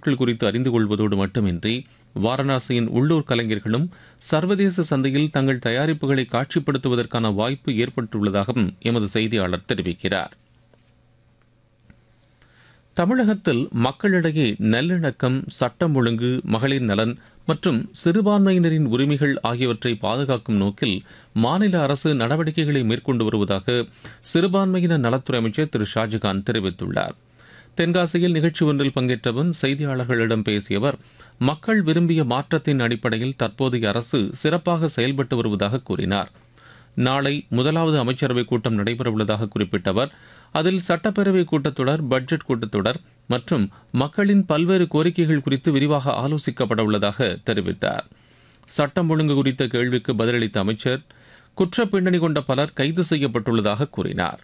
பொருட்கள் குறித்து அறிந்து கொள்வதோடு மட்டுமின்றி வாரணாசியின் உள்ளூர் கலைஞர்களும் சர்வதேச சந்தையில் தங்கள் தயாரிப்புகளை காட்சிப்படுத்துவதற்கான வாய்ப்பு ஏற்பட்டுள்ளதாகவும் எமது செய்தியாளர் தெரிவிக்கிறார் தமிழகத்தில் மக்களிடையே நல்லிணக்கம் சட்டம் ஒழுங்கு மகளிர் நலன் மற்றும் சிறுபான்மையினரின் உரிமைகள் ஆகியவற்றை பாதுகாக்கும் நோக்கில் மாநில அரசு நடவடிக்கைகளை மேற்கொண்டு வருவதாக சிறுபான்மையினர் நலத்துறை அமைச்சர் திரு ஷாஜகான் தெரிவித்துள்ளார் தென்காசியில் நிகழ்ச்சி ஒன்றில் பங்கேற்றவன் செய்தியாளர்களிடம் பேசிய அவர் மக்கள் விரும்பிய மாற்றத்தின் அடிப்படையில் தற்போதைய அரசு சிறப்பாக செயல்பட்டு வருவதாக கூறினார் நாளை முதலாவது அமைச்சரவைக் கூட்டம் நடைபெறவுள்ளதாக குறிப்பிட்ட அவர் அதில் சட்டப்பேரவை கூட்டத்தொடர் பட்ஜெட் கூட்டத்தொடர் மற்றும் மக்களின் பல்வேறு கோரிக்கைகள் குறித்து விரிவாக ஆலோசிக்கப்பட உள்ளதாக தெரிவித்தார் சட்டம் ஒழுங்கு குறித்த கேள்விக்கு பதிலளித்த அமைச்சர் குற்ற பின்னணி கொண்ட பலர் கைது செய்யப்பட்டுள்ளதாக கூறினார்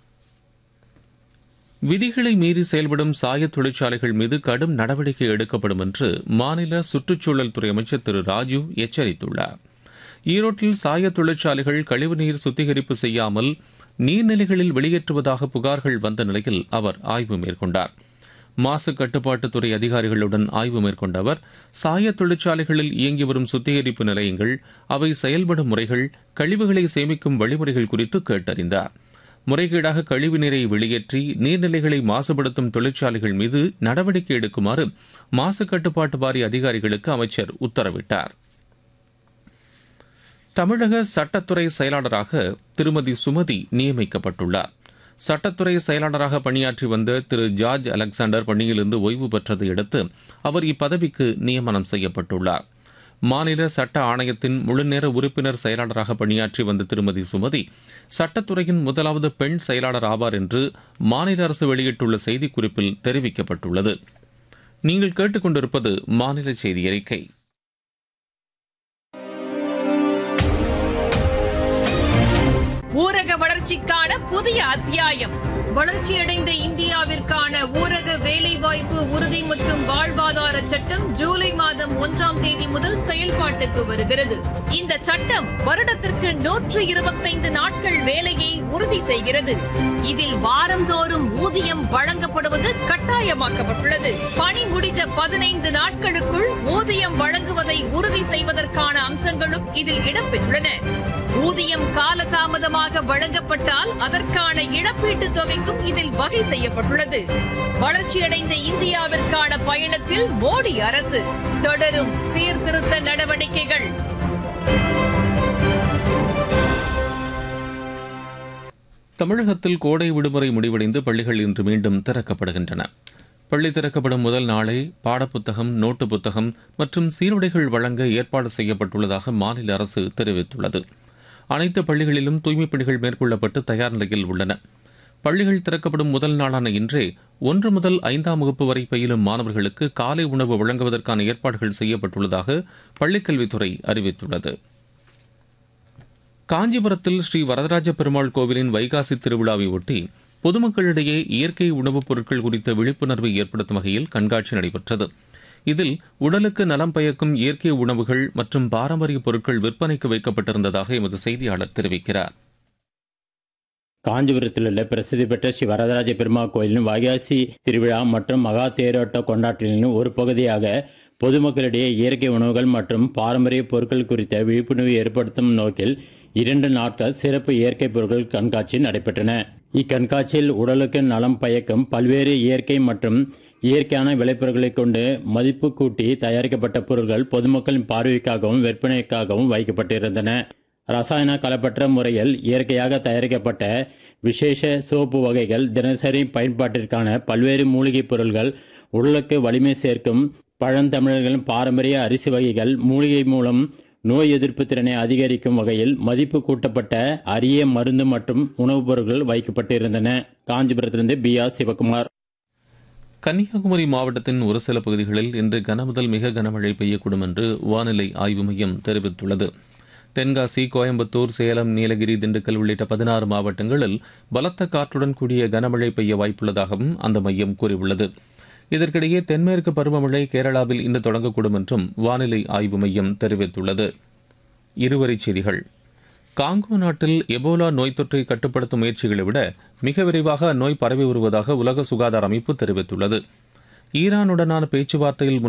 விதிகளை மீறி செயல்படும் சாய தொழிற்சாலைகள் மீது கடும் நடவடிக்கை எடுக்கப்படும் என்று மாநில சுற்றுச்சூழல் துறை அமைச்சர் திரு ராஜு எச்சரித்துள்ளார் ஈரோட்டில் சாய தொழிற்சாலைகள் கழிவுநீர் சுத்திகரிப்பு செய்யாமல் நீர்நிலைகளில் வெளியேற்றுவதாக புகார்கள் வந்த நிலையில் அவர் ஆய்வு மேற்கொண்டார் மாசு கட்டுப்பாட்டுத்துறை அதிகாரிகளுடன் ஆய்வு மேற்கொண்ட அவர் சாய தொழிற்சாலைகளில் இயங்கி வரும் சுத்திகரிப்பு நிலையங்கள் அவை செயல்படும் முறைகள் கழிவுகளை சேமிக்கும் வழிமுறைகள் குறித்து கேட்டறிந்தார் முறைகேடாக கழிவு நீரை வெளியேற்றி நீர்நிலைகளை மாசுபடுத்தும் தொழிற்சாலைகள் மீது நடவடிக்கை எடுக்குமாறு மாசு கட்டுப்பாட்டு வாரிய அதிகாரிகளுக்கு அமைச்சர் உத்தரவிட்டார் தமிழக சட்டத்துறை செயலாளராக திருமதி சுமதி நியமிக்கப்பட்டுள்ளார் சட்டத்துறை செயலாளராக பணியாற்றி வந்த திரு ஜார்ஜ் அலெக்சாண்டர் பணியிலிருந்து ஓய்வு பெற்றதை அடுத்து அவர் இப்பதவிக்கு நியமனம் செய்யப்பட்டுள்ளார் மாநில சட்ட ஆணையத்தின் முழுநேர உறுப்பினர் செயலாளராக பணியாற்றி வந்த திருமதி சுமதி சட்டத்துறையின் முதலாவது பெண் செயலாளர் ஆவார் என்று மாநில அரசு வெளியிட்டுள்ள செய்திக்குறிப்பில் தெரிவிக்கப்பட்டுள்ளது நீங்கள் கேட்டுக்கொண்டிருப்பது மாநில செய்தி அறிக்கை ஊரக வளர்ச்சிக்கான புதிய அத்தியாயம் வளர்ச்சியடைந்த இந்தியாவிற்கான ஊரக வேலைவாய்ப்பு உறுதி மற்றும் வாழ்வாதார சட்டம் ஜூலை மாதம் ஒன்றாம் தேதி முதல் செயல்பாட்டுக்கு வருகிறது இந்த சட்டம் வருடத்திற்கு நூற்று இருபத்தைந்து நாட்கள் வேலையை உறுதி செய்கிறது இதில் வாரந்தோறும் ஊதியம் வழங்கப்படுவது கட்டாயமாக்கப்பட்டுள்ளது பணி முடிந்த பதினைந்து நாட்களுக்குள் ஊதியம் வழங்குவதை உறுதி செய்வதற்கான அம்சங்களும் இதில் இடம்பெற்றுள்ளன ஊதியம் காலதாமதமாக வழங்கப்பட்டால் அதற்கான இழப்பீட்டுத் தொகைக்கும் இதில் வகை செய்யப்பட்டுள்ளது வளர்ச்சியடைந்த இந்தியாவிற்கான பயணத்தில் மோடி அரசு தொடரும் சீர்திருத்த நடவடிக்கைகள் தமிழகத்தில் கோடை விடுமுறை முடிவடைந்து பள்ளிகள் இன்று மீண்டும் திறக்கப்படுகின்றன பள்ளி திறக்கப்படும் முதல் நாளே பாடப்புத்தகம் நோட்டு புத்தகம் மற்றும் சீருடைகள் வழங்க ஏற்பாடு செய்யப்பட்டுள்ளதாக மாநில அரசு தெரிவித்துள்ளது அனைத்து பள்ளிகளிலும் தூய்மைப் பணிகள் மேற்கொள்ளப்பட்டு தயார் நிலையில் உள்ளன பள்ளிகள் திறக்கப்படும் முதல் நாளான இன்றே ஒன்று முதல் ஐந்தாம் வகுப்பு வரை பயிலும் மாணவர்களுக்கு காலை உணவு வழங்குவதற்கான ஏற்பாடுகள் செய்யப்பட்டுள்ளதாக பள்ளிக்கல்வித்துறை அறிவித்துள்ளது காஞ்சிபுரத்தில் ஸ்ரீ வரதராஜ பெருமாள் கோவிலின் வைகாசி திருவிழாவை ஒட்டி பொதுமக்களிடையே இயற்கை உணவுப் பொருட்கள் குறித்த விழிப்புணர்வை ஏற்படுத்தும் வகையில் கண்காட்சி நடைபெற்றது இதில் உடலுக்கு நலம் பயக்கும் இயற்கை உணவுகள் மற்றும் பாரம்பரிய பொருட்கள் விற்பனைக்கு வைக்கப்பட்டிருந்ததாக எமது செய்தியாளர் தெரிவிக்கிறார் காஞ்சிபுரத்தில் உள்ள பிரசித்தி பெற்ற ஸ்ரீ வரதராஜ பெருமாள் கோயிலின் வைகாசி திருவிழா மற்றும் மகா தேரோட்ட கொண்டாட்டங்களின் ஒரு பகுதியாக பொதுமக்களிடையே இயற்கை உணவுகள் மற்றும் பாரம்பரிய பொருட்கள் குறித்த விழிப்புணர்வு ஏற்படுத்தும் நோக்கில் இரண்டு நாட்கள் சிறப்பு இயற்கை பொருட்கள் கண்காட்சி நடைபெற்றன இக்கண்காட்சியில் உடலுக்கு நலம் பயக்கும் பல்வேறு இயற்கை மற்றும் இயற்கையான விளைபொருட்களை கொண்டு மதிப்பு கூட்டி தயாரிக்கப்பட்ட பொருட்கள் பொதுமக்களின் பார்வைக்காகவும் விற்பனைக்காகவும் வைக்கப்பட்டிருந்தன ரசாயன கலப்பற்ற முறையில் இயற்கையாக தயாரிக்கப்பட்ட விசேஷ சோப்பு வகைகள் தினசரி பயன்பாட்டிற்கான பல்வேறு மூலிகைப் பொருள்கள் உடலுக்கு வலிமை சேர்க்கும் பழந்தமிழர்களின் பாரம்பரிய அரிசி வகைகள் மூலிகை மூலம் நோய் எதிர்ப்பு திறனை அதிகரிக்கும் வகையில் மதிப்பு கூட்டப்பட்ட அரிய மருந்து மற்றும் உணவுப் பொருட்கள் வைக்கப்பட்டிருந்தன காஞ்சிபுரத்திலிருந்து பி ஆர் சிவகுமார் கன்னியாகுமரி மாவட்டத்தின் ஒரு சில பகுதிகளில் இன்று கனமுதல் மிக கனமழை பெய்யக்கூடும் என்று வானிலை ஆய்வு மையம் தெரிவித்துள்ளது தென்காசி கோயம்புத்தூர் சேலம் நீலகிரி திண்டுக்கல் உள்ளிட்ட பதினாறு மாவட்டங்களில் பலத்த காற்றுடன் கூடிய கனமழை பெய்ய வாய்ப்புள்ளதாகவும் அந்த மையம் கூறியுள்ளது இதற்கிடையே தென்மேற்கு பருவமழை கேரளாவில் இன்று தொடங்கக்கூடும் என்றும் வானிலை ஆய்வு மையம் தெரிவித்துள்ளது இருவரிச் செய்திகள் காங்கோ நாட்டில் எபோலா நோய் தொற்றை கட்டுப்படுத்தும் முயற்சிகளை விட மிக விரைவாக அந்நோய் பரவி வருவதாக உலக சுகாதார அமைப்பு தெரிவித்துள்ளது ஈரானுடனான பேச்சுவார்த்தையில்